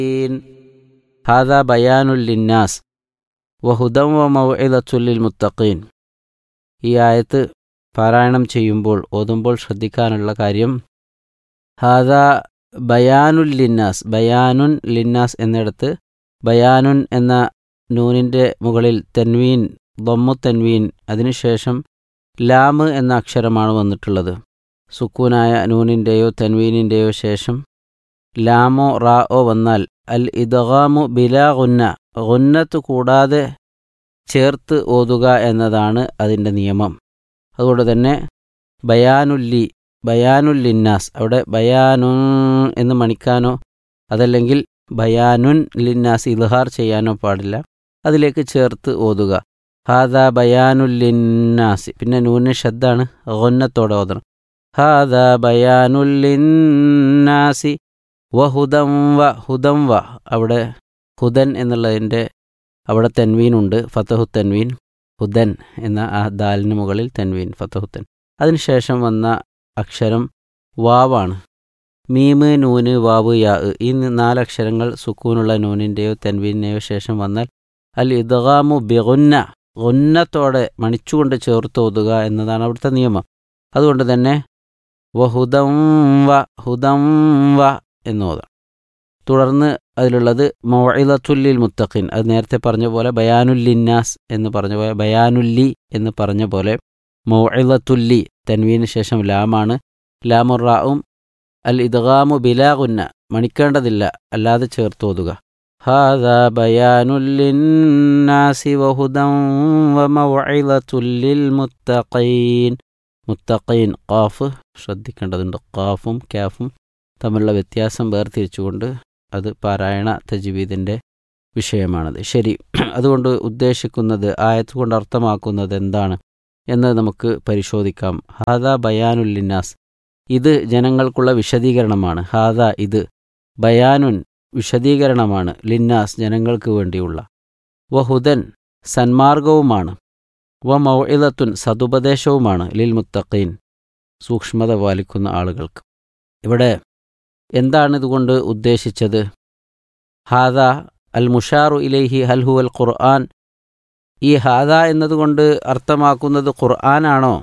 ഹാദ ബയാനുൽ ലിന്നാസ് വഹുദം വ മൗഇദത്തുല്ലിൽ മുത്തഖീൻ ഈ ആയത്ത് പാരായണം ചെയ്യുമ്പോൾ ഓതുമ്പോൾ ശ്രദ്ധിക്കാനുള്ള കാര്യം ഹാദ ബയാനുൽ ലിന്നാസ് ബയാനുൻ ലിന്നാസ് എന്നിടത്ത് ബയാനുൻ എന്ന നൂനിൻ്റെ മുകളിൽ തൻവീൻ ദൊമ്മു തൻവീൻ അതിനുശേഷം ലാമ് എന്ന അക്ഷരമാണ് വന്നിട്ടുള്ളത് സുക്കൂനായ നൂനിൻ്റെയോ തൻവീനിൻ്റെയോ ശേഷം ലാമോ റാ ഓ വന്നാൽ അൽ ഇദ്ഗാമു ബിലാ ഗുന്ന ഗുന്നത്ത് കൂടാതെ ചേർത്ത് ഓതുക എന്നതാണ് അതിൻ്റെ നിയമം അതുകൊണ്ട് തന്നെ ബയാനുല്ലി ബയാനുൽ ലിന്നാസ് അവിടെ ബയാനു എന്ന് മണിക്കാനോ അതല്ലെങ്കിൽ ബയാനുൻ ലിന്നാസ് ഇൽഹാർ ചെയ്യാനോ പാടില്ല അതിലേക്ക് ചേർത്ത് ഓതുക ഹാദ ബയാനുൽ ലിന്നാസ് പിന്നെ നൂന് ഷദ്ദാണ് ഗുന്നത്തോടെ ഓതണം ഹാദ ബയാനുൽ ലിന്നാസി വഹുദം വ ഹുദം വ അവിടെ ഹുദൻ എന്നുള്ളതിൻ്റെ അവിടെ തെൻവീനുണ്ട് ഫതഹു തെൻവീൻ ഹുദൻ എന്ന ആ ദാലിന് മുകളിൽ തെൻവീൻ ഫതഹുത്തൻ അതിനുശേഷം വന്ന അക്ഷരം വാവാണ് മീമ് നൂന് വാവ് യാ ഈ നാലക്ഷരങ്ങൾ സുക്കൂനുള്ള നൂനിൻ്റെയോ തെൻവീനിൻ്റെയോ ശേഷം വന്നാൽ അൽ ഇദ്ഗാമു ബിഗുന്ന ഗുന്നത്തോടെ മണിച്ചുകൊണ്ട് ചേർത്ത് ഓതുക എന്നതാണ് അവിടുത്തെ നിയമം അതുകൊണ്ട് തന്നെ വഹുദം വ ഹുദം വ എന്നോതാം തുടർന്ന് അതിലുള്ളത് മൊഴിലത്തുല്ലിൽ മുത്തഖിൻ അത് നേരത്തെ പറഞ്ഞ പോലെ ബയാനുല്ലിന്നാസ് എന്ന് പറഞ്ഞ പോലെ ബയാനുല്ലി എന്ന് പറഞ്ഞ പോലെ മൊഴിലത്തുല്ലി തൻവീന് ശേഷം ലാമാണ് ലാമുറാവും അൽ ഇദ്ഗാമു ബിലാഗുന്ന മണിക്കേണ്ടതില്ല അല്ലാതെ ചേർത്തോതുക ഹാദാ ബയാനുല്ലിന്നാസി വഹുദം വമൗഇലത്തുല്ലിൽ മുത്തഖീൻ മുത്തഖീൻ ഖാഫ് ശ്രദ്ധിക്കേണ്ടതുണ്ട് ഖാഫും ക്യാഫും തമ്മിലുള്ള വ്യത്യാസം വേർതിരിച്ചുകൊണ്ട് അത് പാരായണ തജ്വീദിൻ്റെ വിഷയമാണത് ശരി അതുകൊണ്ട് ഉദ്ദേശിക്കുന്നത് ആയത്ത് കൊണ്ട് അർത്ഥമാക്കുന്നത് എന്താണ് എന്ന് നമുക്ക് പരിശോധിക്കാം ഹാദ ബയാനുല്ലിന്നാസ് ഇത് ജനങ്ങൾക്കുള്ള വിശദീകരണമാണ് ഹാദ ഇത് ബയാനുൻ വിശദീകരണമാണ് ലിന്നാസ് ജനങ്ങൾക്ക് വേണ്ടിയുള്ള വഹുദൻ സന്മാർഗവുമാണ് വ മൗഇലത്തുൻ സതുപദേശവുമാണ് ലിൽ മുത്തഖീൻ സൂക്ഷ്മത പാലിക്കുന്ന ആളുകൾക്ക് ഇവിടെ എന്താണ് ഇതുകൊണ്ട് ഉദ്ദേശിച്ചത് ഹാദ അൽ മുഷാറു ഇലൈഹി ഹൽ ഹു അൽ ഖുർആൻ ഈ ഹാദ എന്നതുകൊണ്ട് അർത്ഥമാക്കുന്നത് ഖുർആനാണോ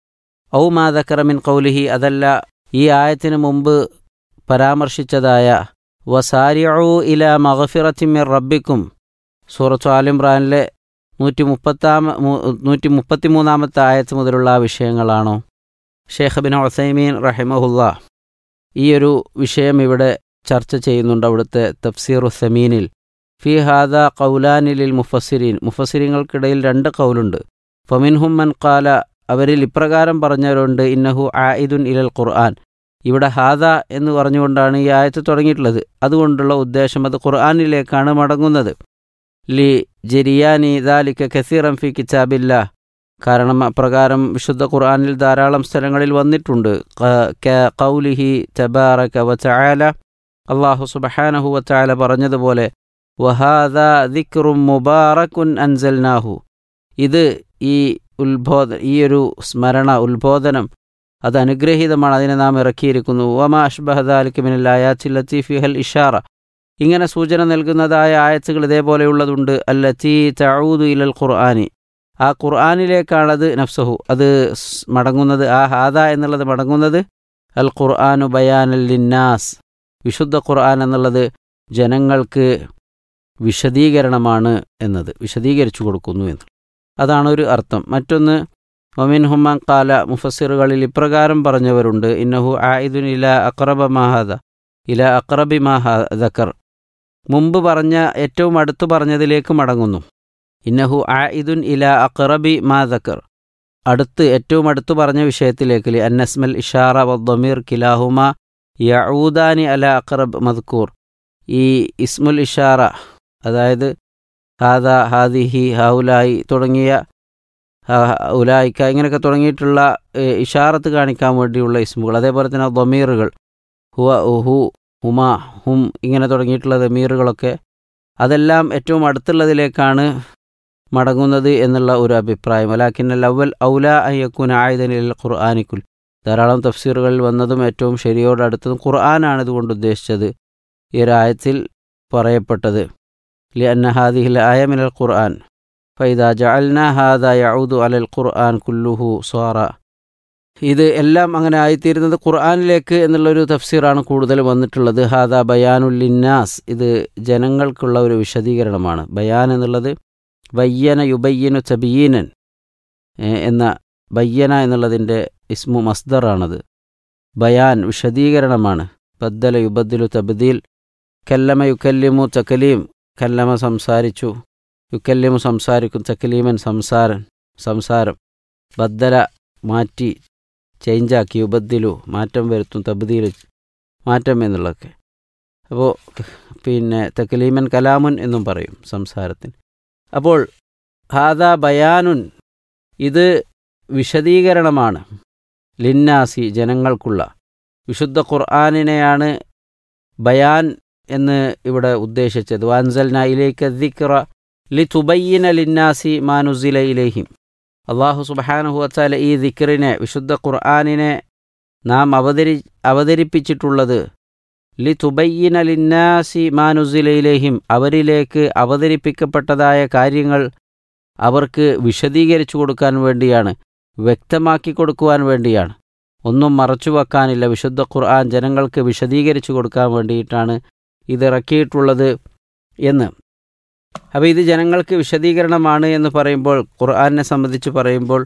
ഔ മാതക്കറമിൻ കൗലിഹി അതല്ല ഈ ആയത്തിന് മുമ്പ് പരാമർശിച്ചതായ വസാരിഉ ഇല മഗഫിറത്തിമിർ റബ്ബിക്കും സൂറത്ത് ആലിംറാനിലെ നൂറ്റി മുപ്പത്താമ നൂറ്റി മുപ്പത്തിമൂന്നാമത്തെ ആയത്ത് മുതലുള്ള ആ വിഷയങ്ങളാണോ ഷേഖ് ബിൻ ഒസൈമീൻ റഹിമഹുല്ല ഈ ഒരു വിഷയം ഇവിടെ ചർച്ച ചെയ്യുന്നുണ്ട് അവിടുത്തെ തഫ്സീർ ഉസമീനിൽ ഫി ഹാദ കൗലാനിലിൽ മുഫസിരീൻ മുഫസിരിങ്ങൾക്കിടയിൽ രണ്ട് കൗലുണ്ട് ഫമിൻഹും മൻ കാല അവരിൽ ഇപ്രകാരം പറഞ്ഞവരുണ്ട് ഇന്നഹു ആയിദുൻ ഇലൽ ഖുർആൻ ഇവിടെ ഹാദ എന്ന് പറഞ്ഞുകൊണ്ടാണ് ഈ ആയത്ത് തുടങ്ങിയിട്ടുള്ളത് അതുകൊണ്ടുള്ള ഉദ്ദേശം അത് ഖുർആാനിലേക്കാണ് മടങ്ങുന്നത് ലി ജെരിയാനി ദാലിക്ക ഖസീറം ഫി കിതാബില്ല കാരണം അപ്രകാരം വിശുദ്ധ ഖുർആാനിൽ ധാരാളം സ്ഥലങ്ങളിൽ വന്നിട്ടുണ്ട് കൗലിഹി തബാറക വചാല അള്ളാഹു സുബഹാനഹു വചാല പറഞ്ഞതുപോലെ വഹാദ ദിക്റും മുബാറക്കുൻ അൻസൽനാഹു ഇത് ഈ ഉത്ബോധ ഈ ഒരു സ്മരണ ഉത്ബോധനം അത് അനുഗ്രഹീതമാണ് അതിനെ നാം ഇറക്കിയിരിക്കുന്നു വമാ അഷ്ബഹദാലിക്ക് മിനല്ലായാത്തി ലത്തീഫി ഹൽ ഇഷാറ ഇങ്ങനെ സൂചന നൽകുന്നതായ ആയത്തുകൾ ഇതേപോലെയുള്ളതുണ്ട് അല്ലത്തി തഊദു ഇലൽ ഖുർആാനി ആ ഖുർആാനിലേക്കാണത് നഫ്സഹു അത് മടങ്ങുന്നത് ആ ഹാദ എന്നുള്ളത് മടങ്ങുന്നത് അൽ ഖുർആാനു ബയാനൽ ലിന്നാസ് വിശുദ്ധ ഖുർആൻ എന്നുള്ളത് ജനങ്ങൾക്ക് വിശദീകരണമാണ് എന്നത് വിശദീകരിച്ചു കൊടുക്കുന്നു എന്ന് അതാണ് ഒരു അർത്ഥം മറ്റൊന്ന് ഒമിൻ ഹുമാൻ കാല മുഫസിറുകളിൽ ഇപ്രകാരം പറഞ്ഞവരുണ്ട് ഇന്നഹു ആയിദുൻ ഇല അക്രബ മാഹാദ ഇല അക്രബി മാഹദക്കർ മുമ്പ് പറഞ്ഞ ഏറ്റവും അടുത്തു പറഞ്ഞതിലേക്ക് മടങ്ങുന്നു ഇന്നഹു ആയിദുൻ ഇല അക്റബി മാ ദക്കർ അടുത്ത് ഏറ്റവും അടുത്തു പറഞ്ഞ വിഷയത്തിലേക്ക് അന്നസ്മൽ ഇഷാറ വദ്ദമീർ കിലാഹുമ യഊദാനി അല അക്റബ് മദ്കൂർ ഈ ഇസ്മുൽ ഇഷാറ അതായത് ഹാദ ഹാദിഹി ഹൗലായി തുടങ്ങിയ ഉലായിക്ക ഇങ്ങനെയൊക്കെ തുടങ്ങിയിട്ടുള്ള ഇഷാറത്ത് കാണിക്കാൻ വേണ്ടിയുള്ള ഇസ്മുകൾ അതേപോലെ തന്നെ ദമീറുകൾ ഹുവ ഹു ഹുമ ഹും ഇങ്ങനെ തുടങ്ങിയിട്ടുള്ള ദമീറുകളൊക്കെ അതെല്ലാം ഏറ്റവും അടുത്തുള്ളതിലേക്കാണ് മടങ്ങുന്നത് എന്നുള്ള ഒരു അഭിപ്രായം അലാക്കിൻ അവൽ ഔല അയ്യക്കുൻ ആയുധനിൽ ഖുർആാനിക്കുൽ ധാരാളം തഫ്സീറുകളിൽ വന്നതും ഏറ്റവും ശരിയോടടുത്തതും ഖുർആനാണ് ഇതുകൊണ്ട് ഉദ്ദേശിച്ചത് ഈ ഒരു ആയത്തിൽ പറയപ്പെട്ടത് ലി അന്ന ഹാദിഹിൽ ആയമിനൽ ഖുർആൻ ഫൈദ ജഅൽന ഹാദ യഊദു അലൽ ഖുർആൻ കുല്ലുഹു സ്വാറ ഇത് എല്ലാം അങ്ങനെ ആയിത്തീരുന്നത് ഖുർആനിലേക്ക് എന്നുള്ളൊരു തഫ്സീറാണ് കൂടുതൽ വന്നിട്ടുള്ളത് ഹാദ ബയാനുല്ലിന്നാസ് ഇത് ജനങ്ങൾക്കുള്ള ഒരു വിശദീകരണമാണ് ബയാൻ എന്നുള്ളത് ബയ്യന യുബയ്യനു ചബീനൻ എന്ന ബയ്യന എന്നുള്ളതിൻ്റെ ഇസ്മു മസ്ദറാണത് ബയാൻ വിശദീകരണമാണ് ബദ്ദല യുബദ്ദിലു തബ്ദീൽ കല്ലമ യുക്കല്ലിമു തക്കലീം കല്ലമ സംസാരിച്ചു യുക്കല്ലിമു സംസാരിക്കും തക്കലീമൻ സംസാരൻ സംസാരം ബദ്ദല മാറ്റി ചേഞ്ചാക്കി യുബദ്ദിലു മാറ്റം വരുത്തും തബ്ദീൽ മാറ്റം എന്നുള്ളതൊക്കെ അപ്പോൾ പിന്നെ തക്കലീമൻ കലാമുൻ എന്നും പറയും സംസാരത്തിന് അപ്പോൾ ഹാദ ബയാനുൻ ഇത് വിശദീകരണമാണ് ലിന്നാസി ജനങ്ങൾക്കുള്ള വിശുദ്ധ ഖുർആാനിനെയാണ് ബയാൻ എന്ന് ഇവിടെ ഉദ്ദേശിച്ചത് വാൻസൽന ഇലേക്ക് ദിക്റ ലി തുബയ്യന ലിന്നാസി മാനുസില ഇലേഹിം അള്ളാഹു സുബാനുഹുവച്ചാല ഈ ദിക്റിനെ വിശുദ്ധ ഖുർആാനിനെ നാം അവതരി അവതരിപ്പിച്ചിട്ടുള്ളത് ലി തുബയ്യന ലിന്നാസി മാനുസില ഇലേഹിം അവരിലേക്ക് അവതരിപ്പിക്കപ്പെട്ടതായ കാര്യങ്ങൾ അവർക്ക് വിശദീകരിച്ചു കൊടുക്കാൻ വേണ്ടിയാണ് വ്യക്തമാക്കി കൊടുക്കുവാൻ വേണ്ടിയാണ് ഒന്നും മറച്ചു വെക്കാനില്ല വിശുദ്ധ ഖുർആൻ ജനങ്ങൾക്ക് വിശദീകരിച്ചു കൊടുക്കാൻ വേണ്ടിയിട്ടാണ് ഇതിറക്കിയിട്ടുള്ളത് എന്ന് അപ്പോൾ ഇത് ജനങ്ങൾക്ക് വിശദീകരണമാണ് എന്ന് പറയുമ്പോൾ ഖുർആനെ സംബന്ധിച്ച് പറയുമ്പോൾ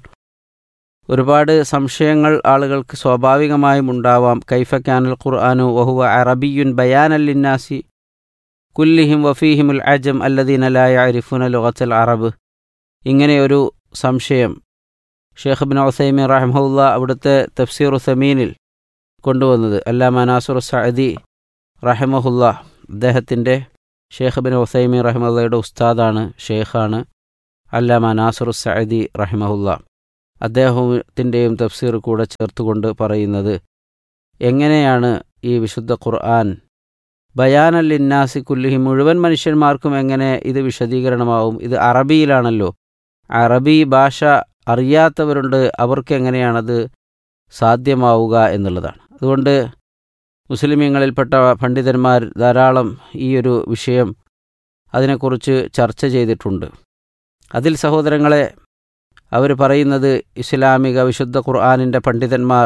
ഒരുപാട് സംശയങ്ങൾ ആളുകൾക്ക് സ്വാഭാവികമായും ഉണ്ടാവാം കൈഫ ക്യാനൽ ഖുർആാനു വഹുവ അറബിയുൻ ബയാനൽ ലിന്നാസി കുല്ലിഹിം വഫീഹിമുൽ അജം അല്ലദീനലായ അരിഫുന ലുഗത്തൽ അറബ് ഇങ്ങനെയൊരു സംശയം ഷേഖ് ബിൻ ഒസൈമി റഹ്മുല്ല അവിടുത്തെ തഫ്സീർ ഉസമീനിൽ കൊണ്ടുവന്നത് അല്ലാമ നാസുർ സഅദി റഹമഹുല്ല അദ്ദേഹത്തിൻ്റെ ഷേഖ് ബിൻ ഒസൈമി റഹ്മുല്ലയുടെ ഉസ്താദാണ് ഷേഖാണ് അല്ലാമ നാസുർ സഅദി റഹ്മഹുല്ല അദ്ദേഹത്തിൻ്റെയും തഫ്സീർ കൂടെ ചേർത്തുകൊണ്ട് പറയുന്നത് എങ്ങനെയാണ് ഈ വിശുദ്ധ ഖുർആൻ ബയാനൽ ഇന്നാസി കുല്ലിഹി മുഴുവൻ മനുഷ്യന്മാർക്കും എങ്ങനെ ഇത് വിശദീകരണമാവും ഇത് അറബിയിലാണല്ലോ അറബി ഭാഷ അറിയാത്തവരുണ്ട് അവർക്ക് എങ്ങനെയാണത് സാധ്യമാവുക എന്നുള്ളതാണ് അതുകൊണ്ട് മുസ്ലിമീങ്ങളിൽപ്പെട്ട പണ്ഡിതന്മാർ ധാരാളം ഈ ഒരു വിഷയം അതിനെക്കുറിച്ച് ചർച്ച ചെയ്തിട്ടുണ്ട് അതിൽ സഹോദരങ്ങളെ അവർ പറയുന്നത് ഇസ്ലാമിക വിശുദ്ധ ഖുർആാനിൻ്റെ പണ്ഡിതന്മാർ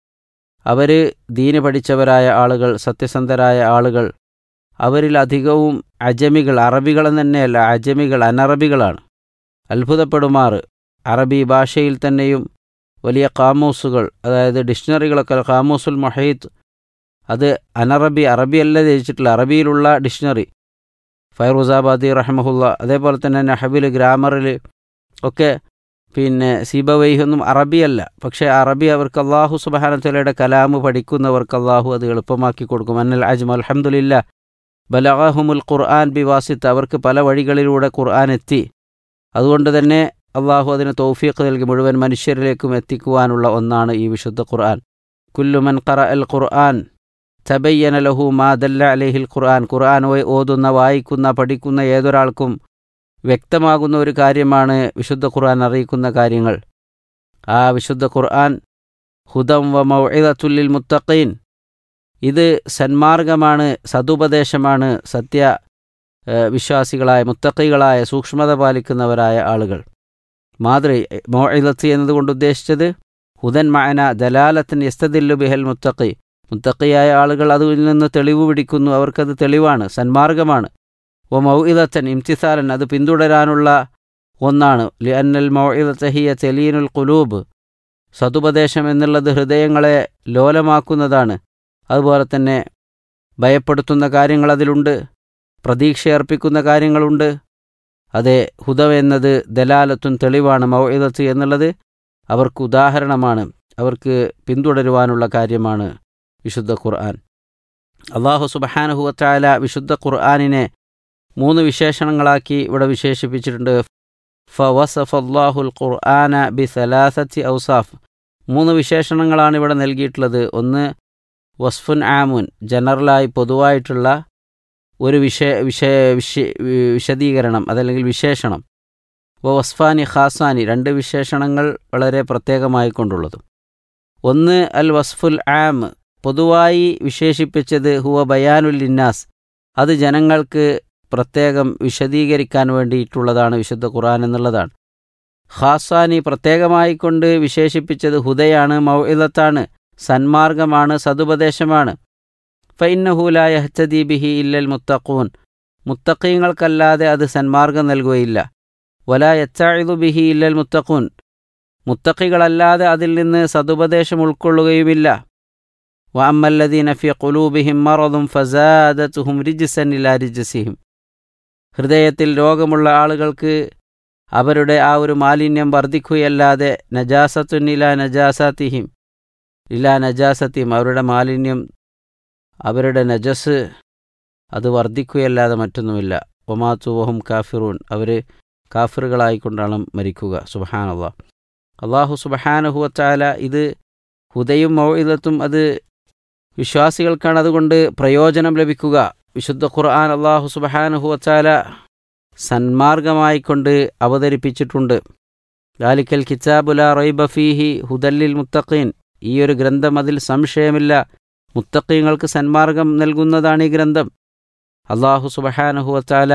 അവർ ദീന് പഠിച്ചവരായ ആളുകൾ സത്യസന്ധരായ ആളുകൾ അവരിൽ അധികവും അജമികൾ അറബികളെന്ന് തന്നെയല്ല അജമികൾ അനറബികളാണ് അത്ഭുതപ്പെടുമാറ് അറബി ഭാഷയിൽ തന്നെയും വലിയ കാമൂസുകൾ അതായത് ഡിക്ഷണറികളൊക്കെ കാമൂസുൽ മൊഹീത്ത് അത് അനറബി അറബിയല്ല ധരിച്ചിട്ടുള്ള അറബിയിലുള്ള ഡിക്ഷണറി ഫൈറൂസാബാദി റഹ്മഹുല്ല അതേപോലെ തന്നെ നഹബിൽ ഗ്രാമറിൽ ഒക്കെ പിന്നെ സീബവൈഹൊന്നും അറബിയല്ല പക്ഷേ അറബി അവർക്ക് അള്ളാഹു സുബാനത്തലയുടെ കലാമ് പഠിക്കുന്നവർക്ക് അള്ളാഹു അത് എളുപ്പമാക്കി കൊടുക്കും അന്നൽ അജ്മ അലഹമുല്ല ബലഹുമുൽ ഖുർആൻ ബി വാസിത്ത് അവർക്ക് പല വഴികളിലൂടെ ഖുർആൻ എത്തി അതുകൊണ്ട് തന്നെ അള്ളാഹു അതിന് തൗഫീഖ് നൽകി മുഴുവൻ മനുഷ്യരിലേക്കും എത്തിക്കുവാനുള്ള ഒന്നാണ് ഈ വിശുദ്ധ ഖുർആൻ കുല്ലുമൻ ഖറ അൽ ഖുർആൻ തബയ്യന ലഹു മാ ദല്ല അലഹിൽ ഖുർആൻ ഖുർആൻ ഓതുന്ന വായിക്കുന്ന പഠിക്കുന്ന ഏതൊരാൾക്കും വ്യക്തമാകുന്ന ഒരു കാര്യമാണ് വിശുദ്ധ ഖുർആൻ അറിയിക്കുന്ന കാര്യങ്ങൾ ആ വിശുദ്ധ ഖുർആൻ ഹുദം വ മൗഇദത്തുല്ലിൽ മുത്തഖീൻ ഇത് സന്മാർഗമാണ് സതുപദേശമാണ് സത്യ വിശ്വാസികളായ മുത്തഖികളായ സൂക്ഷ്മത പാലിക്കുന്നവരായ ആളുകൾ മാതൃ മൗഇദത്ത് എന്നതുകൊണ്ട് ഉദ്ദേശിച്ചത് ഹുദൻ മഅന ദലാലത്തിൻ യസ്തദില്ലു ബിഹൽ മുത്തഖി മുത്തഖിയായ ആളുകൾ അതിൽ നിന്ന് തെളിവ് പിടിക്കുന്നു അവർക്കത് തെളിവാണ് സന്മാർഗമാണ് ഒ മൗഇദത്തൻ ഇംതിസാലൻ അത് പിന്തുടരാനുള്ള ഒന്നാണ് ലി അന്നൽ മൗഇദത്തഹിയ തെലീനുൽ കുലൂബ് സതുപദേശം എന്നുള്ളത് ഹൃദയങ്ങളെ ലോലമാക്കുന്നതാണ് അതുപോലെ തന്നെ ഭയപ്പെടുത്തുന്ന കാര്യങ്ങൾ അതിലുണ്ട് പ്രതീക്ഷയർപ്പിക്കുന്ന കാര്യങ്ങളുണ്ട് അതെ ഹുദവ് എന്നത് ദലാലത്തും തെളിവാണ് മൗഇദത്ത് എന്നുള്ളത് അവർക്ക് ഉദാഹരണമാണ് അവർക്ക് പിന്തുടരുവാനുള്ള കാര്യമാണ് വിശുദ്ധ ഖുർആൻ അള്ളാഹു സുബഹാനുഹുവത്തായ വിശുദ്ധ ഖുർആാനിനെ മൂന്ന് വിശേഷണങ്ങളാക്കി ഇവിടെ വിശേഷിപ്പിച്ചിട്ടുണ്ട് ഫവസഫ് അള്ളാഹുൽ ഖുർആന ബി സലാസത്തി ഔസാഫ് മൂന്ന് വിശേഷണങ്ങളാണ് ഇവിടെ നൽകിയിട്ടുള്ളത് ഒന്ന് വസ്ഫുൻ ആമുൻ ജനറലായി പൊതുവായിട്ടുള്ള ഒരു വിഷയ വിഷയ വിഷ വിശദീകരണം അതല്ലെങ്കിൽ വിശേഷണം വ വസ്ഫാനി ഖാസാനി രണ്ട് വിശേഷണങ്ങൾ വളരെ പ്രത്യേകമായി കൊണ്ടുള്ളതും ഒന്ന് അൽ വസ്ഫുൽ ആം പൊതുവായി വിശേഷിപ്പിച്ചത് ഹുവ ബയാനുൽ ഇന്നാസ് അത് ജനങ്ങൾക്ക് പ്രത്യേകം വിശദീകരിക്കാൻ വേണ്ടിയിട്ടുള്ളതാണ് വിശുദ്ധ ഖുർആൻ എന്നുള്ളതാണ് ഖാസാനി പ്രത്യേകമായി കൊണ്ട് വിശേഷിപ്പിച്ചത് ഹുദയാണ് മൗഇദത്താണ് സന്മാർഗമാണ് സതുപദേശമാണ് ഫൈന്നഹൂല യഹ്തദി ബിഹി ഇല്ലൽ മുത്തഖൂൻ മുത്തഖീങ്ങൾക്കല്ലാതെ അത് സന്മാർഗം നൽകുകയില്ല വല യച്ചായിദു ബിഹി ഇല്ലൽ മുത്തഖൂൻ മുത്തഖികളല്ലാതെ അതിൽ നിന്ന് സതുപദേശം ഉൾക്കൊള്ളുകയുമില്ല വഅമ്മല്ലദീന ഫി ഖുലൂബിഹിം മറദും ഫസാദത്തുഹും റിജ്സൻ ഇലാ റിജ്സിഹിം ഹൃദയത്തിൽ രോഗമുള്ള ആളുകൾക്ക് അവരുടെ ആ ഒരു മാലിന്യം വർദ്ധിക്കുകയല്ലാതെ നജാസത്തുനില നജാസാത്തിഹിം ഇലാ നജാസത്തിഹിം അവരുടെ മാലിന്യം അവരുടെ നജസ് അത് വർദ്ധിക്കുകയല്ലാതെ മറ്റൊന്നുമില്ല ഒമാത്തുവഹും കാഫിറൂൻ അവർ കാഫിറുകളായിക്കൊണ്ടാണ് മരിക്കുക സുബഹാനല്ലാ അള്ളാഹു സുബഹാനഹുവച്ചാല ഇത് ഹുദയും മൗഇദത്തും അത് വിശ്വാസികൾക്കാണ് അതുകൊണ്ട് പ്രയോജനം ലഭിക്കുക വിശുദ്ധ ഖുർആൻ അള്ളാഹു സുബഹാനഹുവച്ചാല സന്മാർഗമായിക്കൊണ്ട് അവതരിപ്പിച്ചിട്ടുണ്ട് ഗാലിക്കൽ കിതാബുല റൈബഫീഹി ഹുദല്ലിൽ മുത്തഖീൻ ഈ ഒരു ഗ്രന്ഥം അതിൽ സംശയമില്ല മുത്തഖീങ്ങൾക്ക് സന്മാർഗം നൽകുന്നതാണ് ഈ ഗ്രന്ഥം അള്ളാഹു സുബഹാനഹുവച്ചാല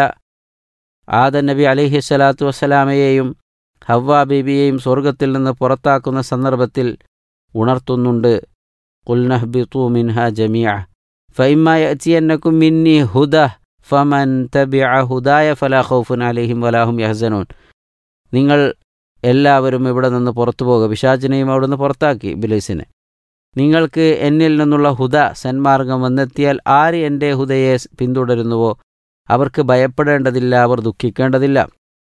ആദ നബി അലൈഹി സ്വലാത്തു വസ്സലാമയെയും ഹവ്വ ബീബിയെയും സ്വർഗത്തിൽ നിന്ന് പുറത്താക്കുന്ന സന്ദർഭത്തിൽ ഉണർത്തുന്നുണ്ട് കുൽനഹ്ബിത്തു മിൻഹ ജമിയ ഫൈമ യഅ്തിയന്നകും മിന്നി ഹുദ ഫമൻ തബിഅ ഹുദായ ഫലാ ഖൗഫുൻ അലൈഹിം വലാഹും യഹ്സനൂൻ നിങ്ങൾ എല്ലാവരും ഇവിടെ നിന്ന് പുറത്തു പോകുക പിശാചിനെയും അവിടെ നിന്ന് പുറത്താക്കി ബിലൈസിനെ നിങ്ങൾക്ക് എന്നിൽ നിന്നുള്ള ഹുദ സന്മാർഗം വന്നെത്തിയാൽ ആര് എൻ്റെ ഹുദയെ പിന്തുടരുന്നുവോ അവർക്ക് ഭയപ്പെടേണ്ടതില്ല അവർ ദുഃഖിക്കേണ്ടതില്ല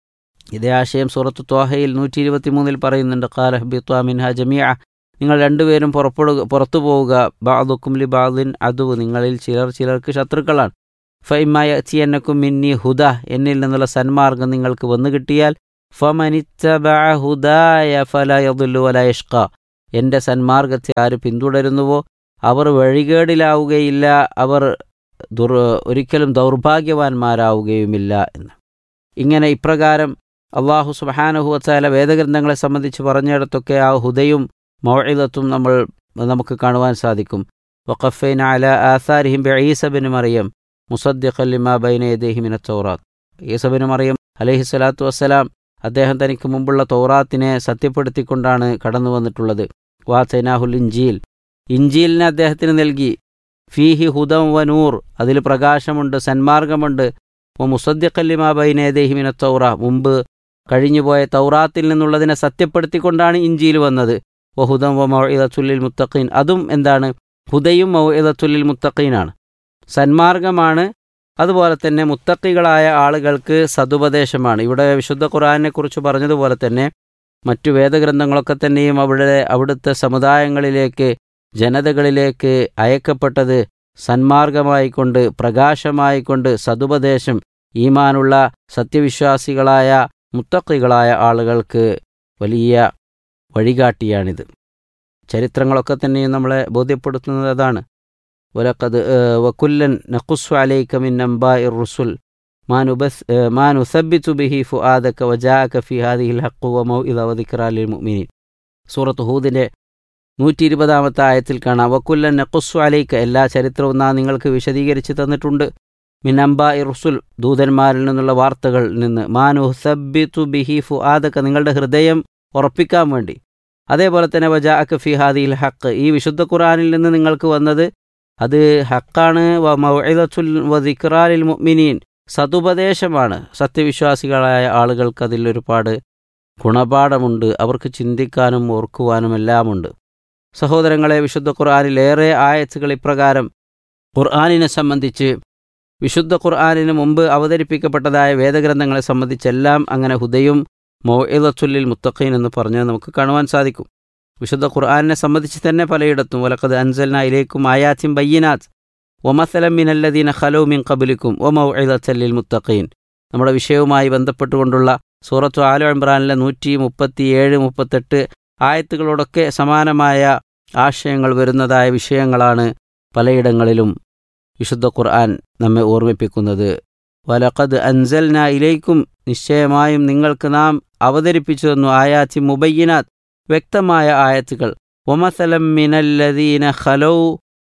ഇതേ ആശയം സൂറത്ത് ത്വാഹയിൽ നൂറ്റി ഇരുപത്തിമൂന്നിൽ പറയുന്നുണ്ട് ഖാലഹ്ബിത്വ മിൻഹ ജമിയ നിങ്ങൾ രണ്ടുപേരും പുറപ്പെടുക പുറത്തു പോവുക ബാദുക്കും ലി ബാദിൻ അതു നിങ്ങളിൽ ചിലർ ചിലർക്ക് ശത്രുക്കളാണ് ഫൈമായ ചിയന്നക്കും മിന്നി ഹുദ എന്നിൽ നിന്നുള്ള സന്മാർഗം നിങ്ങൾക്ക് വന്നു കിട്ടിയാൽ ഫമനിത്തബഅ ഹുദായ ഫല യദുല്ലു വല യഷ്ക എൻ്റെ സന്മാർഗത്തെ ആര് പിന്തുടരുന്നുവോ അവർ വഴികേടിലാവുകയില്ല അവർ ദുർ ഒരിക്കലും ദൗർഭാഗ്യവാന്മാരാവുകയുമില്ല എന്ന് ഇങ്ങനെ ഇപ്രകാരം അള്ളാഹു സുബഹാനഹുവച്ചാല വേദഗ്രന്ഥങ്ങളെ സംബന്ധിച്ച് പറഞ്ഞിടത്തൊക്കെ ആ ഹുദയും മൗഇദത്തും നമ്മൾ നമുക്ക് കാണുവാൻ സാധിക്കും വഖഫൈൻ അല ആസാരിഹിം ഈസബിന് മറിയം മുസദ്ദിഖല്ലിമ ബൈനയദേഹിമിന തൗറാത്ത് ഈസബിന് മറിയം അലഹി സ്വലാത്തു വസ്സലാം അദ്ദേഹം തനിക്ക് മുമ്പുള്ള തൗറാത്തിനെ സത്യപ്പെടുത്തിക്കൊണ്ടാണ് കടന്നു വന്നിട്ടുള്ളത് വാസൈനാഹുൽ ഇഞ്ചീൽ ഇഞ്ചീലിനെ അദ്ദേഹത്തിന് നൽകി ഫീഹി ഹുദം വ നൂർ അതിൽ പ്രകാശമുണ്ട് സന്മാർഗമുണ്ട് വ മുസദ്ദിഖല്ലിമ ബൈനേദേഹിമിന തൗറ മുമ്പ് കഴിഞ്ഞുപോയ തൗറാത്തിൽ നിന്നുള്ളതിനെ സത്യപ്പെടുത്തിക്കൊണ്ടാണ് ഇഞ്ചിയിൽ വന്നത് വ ഹുദം വ മൗഇദത്തുല്ലിൽ മുത്തഖീൻ അതും എന്താണ് ഹുദയും മൗഇദത്തുല്ലിൽ മുത്തഖീനാണ് സന്മാർഗമാണ് അതുപോലെ തന്നെ മുത്തക്കികളായ ആളുകൾക്ക് സതുപദേശമാണ് ഇവിടെ വിശുദ്ധ ഖുറാനെ കുറിച്ച് പറഞ്ഞതുപോലെ തന്നെ മറ്റു വേദഗ്രന്ഥങ്ങളൊക്കെ തന്നെയും അവിടെ അവിടുത്തെ സമുദായങ്ങളിലേക്ക് ജനതകളിലേക്ക് അയക്കപ്പെട്ടത് സന്മാർഗമായിക്കൊണ്ട് പ്രകാശമായിക്കൊണ്ട് സതുപദേശം ഈമാനുള്ള സത്യവിശ്വാസികളായ മുത്തക്കികളായ ആളുകൾക്ക് വലിയ വഴികാട്ടിയാണിത് ചരിത്രങ്ങളൊക്കെ തന്നെയും നമ്മളെ ബോധ്യപ്പെടുത്തുന്നത് അതാണ് വലക്കത് വക്കുല്ലൻ നഖുസ്വ അലൈക മിൻ അംബാഇ റുസുൽ മാ നുബസ് മാ നുസബ്ബിതു ബിഹി ഫുആദക വജാഅക ഫി ഹാദിഹിൽ ഹഖ് വ മൗഇദ വ ദിക്റാ ലിൽ മുഅ്മിനീൻ സൂറത്ത് ഹൂദിന്റെ നൂറ്റി ഇരുപതാമത്തെ ആയത്തിൽ കാണാം വക്കുല്ലൻ നഖുസ്വ അലൈക എല്ലാ ചരിത്രവും നാം നിങ്ങൾക്ക് വിശദീകരിച്ച് തന്നിട്ടുണ്ട് മിൻ അംബാഇ റുസുൽ ദൂതന്മാരിൽ നിന്നുള്ള വാർത്തകളിൽ നിന്ന് മാ നുസബ്ബിതു ബിഹി ഫുആദക നിങ്ങളുടെ ഹൃദയം ഉറപ്പിക്കാൻ വേണ്ടി അതേപോലെ തന്നെ വജാഅക ഫി ഹാദിഹിൽ ഹഖ് ഈ വിശുദ്ധ ഖുർആനിൽ നിന്ന് നിങ്ങൾക്ക് വന്നത് അത് ഹക്കാണ് വ മൗഇദത്തുൽ വ ദിക്റാലിൽ മുഅ്മിനീൻ സതുപദേശമാണ് സത്യവിശ്വാസികളായ ആളുകൾക്ക് അതിൽ ഒരുപാട് ഗുണപാഠമുണ്ട് അവർക്ക് ചിന്തിക്കാനും ഓർക്കുവാനും എല്ലാമുണ്ട് സഹോദരങ്ങളെ വിശുദ്ധ ഖുർആനിൽ ഏറെ ആയത്തുകൾ ഇപ്രകാരം ഖുർആനിനെ സംബന്ധിച്ച് വിശുദ്ധ ഖുർആനിന് മുമ്പ് അവതരിപ്പിക്കപ്പെട്ടതായ വേദഗ്രന്ഥങ്ങളെ സംബന്ധിച്ചെല്ലാം അങ്ങനെ ഹുദയും മൗഇദത്തുല്ലിൽ മുത്തഖീൻ എന്ന് പറഞ്ഞ് നമുക്ക് കാണുവാൻ സാധിക്കും വിശുദ്ധ ഖുർആാനിനെ സംബന്ധിച്ച് തന്നെ പലയിടത്തും വലക്കത് അൻസൽന ഇലേക്കും ആയാത്തിൻ ബയ്യനാത്ത് ഒമസലം മിനല്ലദീന ഖലോ മിൻ കബുലിക്കും ഒമൗഇദത്തല്ലിൽ മുത്തഖീൻ നമ്മുടെ വിഷയവുമായി ബന്ധപ്പെട്ടുകൊണ്ടുള്ള സൂറത്തു ആലോ ഇമ്രാനിലെ നൂറ്റി മുപ്പത്തിയേഴ് മുപ്പത്തെട്ട് ആയത്തുകളോടൊക്കെ സമാനമായ ആശയങ്ങൾ വരുന്നതായ വിഷയങ്ങളാണ് പലയിടങ്ങളിലും വിശുദ്ധ ഖുർആൻ നമ്മെ ഓർമ്മിപ്പിക്കുന്നത് വലഖദ് അൻസൽന ഇലേക്കും നിശ്ചയമായും നിങ്ങൾക്ക് നാം അവതരിപ്പിച്ചു തന്നു ആയാത്തി മുബയ്യനാത്ത് വ്യക്തമായ ആയത്തുകൾ ഒമസലം മിനല്ലദീന ഖലൗ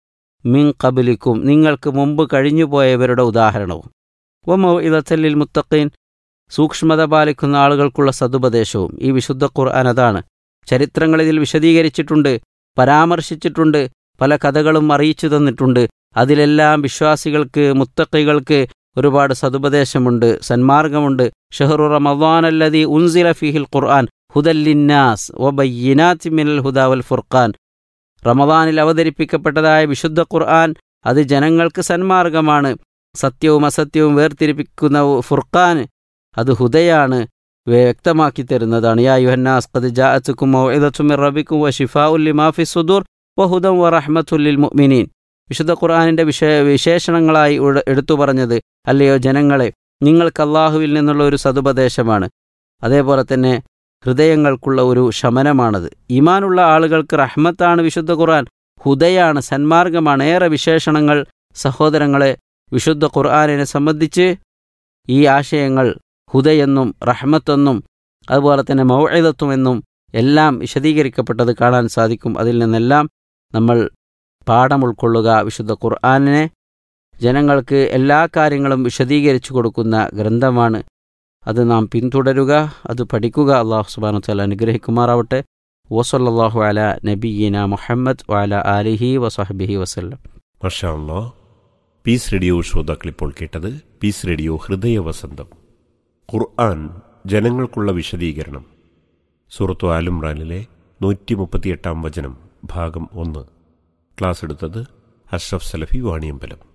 മിൻ കബിലിക്കും നിങ്ങൾക്ക് മുമ്പ് കഴിഞ്ഞുപോയവരുടെ ഉദാഹരണവും വമൗ ഇതത്തല്ലിൽ മുത്തഖീൻ സൂക്ഷ്മത പാലിക്കുന്ന ആളുകൾക്കുള്ള സതുപദേശവും ഈ വിശുദ്ധ ഖുർആൻ അതാണ് ചരിത്രങ്ങൾ ഇതിൽ വിശദീകരിച്ചിട്ടുണ്ട് പരാമർശിച്ചിട്ടുണ്ട് പല കഥകളും അറിയിച്ചു തന്നിട്ടുണ്ട് അതിലെല്ലാം വിശ്വാസികൾക്ക് മുത്തഖികൾക്ക് ഒരുപാട് സതുപദേശമുണ്ട് സന്മാർഗമുണ്ട് ഷെഹറു റമദാൻ അല്ലതി ഉൻസില ഫിഹിൽ ഖുർആൻ ഹുദല്ലിന്നാസ് വബയ്യിനാത്തി മിനൽ ഹുദാ വൽ ഫുർഖാൻ റമദാനിൽ അവതരിപ്പിക്കപ്പെട്ടതായ വിശുദ്ധ ഖുർആൻ അത് ജനങ്ങൾക്ക് സന്മാർഗമാണ് സത്യവും അസത്യവും വേർതിരിപ്പിക്കുന്ന ഫുർഖാൻ അത് ഹുദയാണ് വ്യക്തമാക്കി തരുന്നതാണ് യാ യുഹന്നാസ് ഖദ് ജാഅത്തുക്കും മൗഇദത്തും മിർ റബ്ബിക്കും വശിഫാഉൽ ലിമാ ഫി സുദൂർ വഹുദം വറഹ്മത്തുൽ മുഅ്മിനീൻ വിശുദ്ധ ഖുർആനിന്റെ വിശേ വിശേഷണങ്ങളായി ഉട- എടുത്തു പറഞ്ഞത് അല്ലയോ ജനങ്ങളെ നിങ്ങൾക്ക് അള്ളാഹുവിൽ നിന്നുള്ള ഒരു സതുപദേശമാണ് അതേപോലെ തന്നെ ഹൃദയങ്ങൾക്കുള്ള ഒരു ശമനമാണത് ഈമാനുള്ള ആളുകൾക്ക് റഹ്മത്താണ് വിശുദ്ധ ഖുർആൻ ഹുദയാണ് സന്മാർഗമാണ് ഏറെ വിശേഷണങ്ങൾ സഹോദരങ്ങളെ വിശുദ്ധ ഖുർആനിനെ സംബന്ധിച്ച് ഈ ആശയങ്ങൾ ഹുദയെന്നും റഹ്മത്തെന്നും അതുപോലെ തന്നെ മൗഇദത്തുമെന്നും എല്ലാം വിശദീകരിക്കപ്പെട്ടത് കാണാൻ സാധിക്കും അതിൽ നിന്നെല്ലാം നമ്മൾ പാഠം ഉൾക്കൊള്ളുക വിശുദ്ധ ഖുർആനിനെ ജനങ്ങൾക്ക് എല്ലാ കാര്യങ്ങളും വിശദീകരിച്ചു കൊടുക്കുന്ന ഗ്രന്ഥമാണ് അത് നാം പിന്തുടരുക അത് പഠിക്കുക അള്ളാഹു സുബാനു താല അനുഗ്രഹിക്കുമാറാവട്ടെ വസല്ലാഹു അല നബീന മുഹമ്മദ് വാല ആലിഹി വസഹബിഹി വസല്ലം മഷാ അല്ലാ പീസ് റേഡിയോ ശ്രോതാക്കൾ ഇപ്പോൾ കേട്ടത് പീസ് റേഡിയോ ഹൃദയ വസന്തം ഖുർആൻ ജനങ്ങൾക്കുള്ള വിശദീകരണം സൂറത്തു ആലുംറാനിലെ നൂറ്റി മുപ്പത്തിയെട്ടാം വചനം ഭാഗം ഒന്ന് ക്ലാസ് എടുത്തത് അഷ്റഫ് സലഫി വാണിയമ്പലം